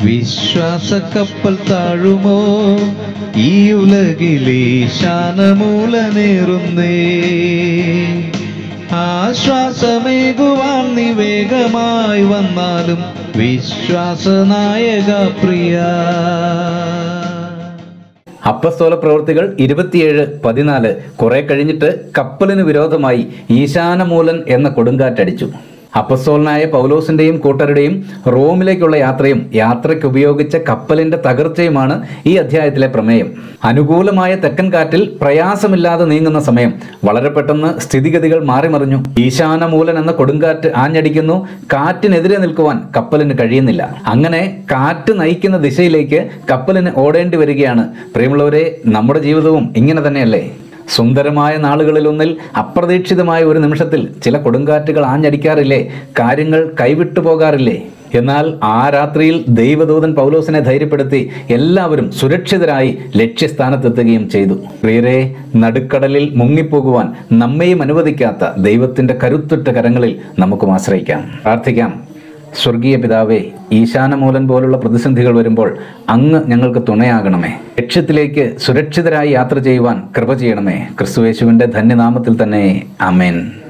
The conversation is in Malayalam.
വിശ്വാസ കപ്പൽ താഴുമോ ഈ ഉലകിലെ ശാനമൂലനേറുന്നേ ആശ്വാസമേകുവാൻ നീ വേഗമായി വന്നാലും വിശ്വാസനായക പ്രിയ അപ്പസ്തോല പ്രവൃത്തികൾ ഇരുപത്തിയേഴ് പതിനാല് കുറെ കഴിഞ്ഞിട്ട് കപ്പലിന് വിരോധമായി ഈശാനമൂലൻ എന്ന കൊടുങ്കാറ്റടിച്ചു അപ്പസ്തോലനായ പൗലോസിന്റെയും കൂട്ടരുടെയും റോമിലേക്കുള്ള യാത്രയും യാത്രയ്ക്ക് ഉപയോഗിച്ച കപ്പലിന്റെ തകർച്ചയുമാണ് ഈ അധ്യായത്തിലെ പ്രമേയം അനുകൂലമായ തെക്കൻ കാറ്റിൽ പ്രയാസമില്ലാതെ നീങ്ങുന്ന സമയം വളരെ പെട്ടെന്ന് സ്ഥിതിഗതികൾ മാറിമറിഞ്ഞു ഈശാനമൂലൻ എന്ന കൊടുങ്കാറ്റ് ആഞ്ഞടിക്കുന്നു കാറ്റിനെതിരെ നിൽക്കുവാൻ കപ്പലിന് കഴിയുന്നില്ല അങ്ങനെ കാറ്റ് നയിക്കുന്ന ദിശയിലേക്ക് കപ്പലിന് ഓടേണ്ടി വരികയാണ് പ്രിയമുള്ളവരെ നമ്മുടെ ജീവിതവും ഇങ്ങനെ തന്നെയല്ലേ സുന്ദരമായ നാളുകളിലൊന്നിൽ അപ്രതീക്ഷിതമായ ഒരു നിമിഷത്തിൽ ചില കൊടുങ്കാറ്റുകൾ ആഞ്ഞടിക്കാറില്ലേ കാര്യങ്ങൾ കൈവിട്ടു പോകാറില്ലേ എന്നാൽ ആ രാത്രിയിൽ ദൈവദൂതൻ പൗലോസിനെ ധൈര്യപ്പെടുത്തി എല്ലാവരും സുരക്ഷിതരായി ലക്ഷ്യസ്ഥാനത്തെത്തുകയും ചെയ്തു പ്രിയരെ നടുക്കടലിൽ മുങ്ങിപ്പോകുവാൻ നമ്മയും അനുവദിക്കാത്ത ദൈവത്തിന്റെ കരുത്തുറ്റ കരങ്ങളിൽ നമുക്കും ആശ്രയിക്കാം പ്രാർത്ഥിക്കാം സ്വർഗീയ പിതാവേ ഈശാനമൂലൻ പോലുള്ള പ്രതിസന്ധികൾ വരുമ്പോൾ അങ്ങ് ഞങ്ങൾക്ക് തുണയാകണമേ ലക്ഷ്യത്തിലേക്ക് സുരക്ഷിതരായി യാത്ര ചെയ്യുവാൻ കൃപ ചെയ്യണമേ ക്രിസ്തുവേശുവിൻ്റെ ധന്യനാമത്തിൽ തന്നെ അമേൻ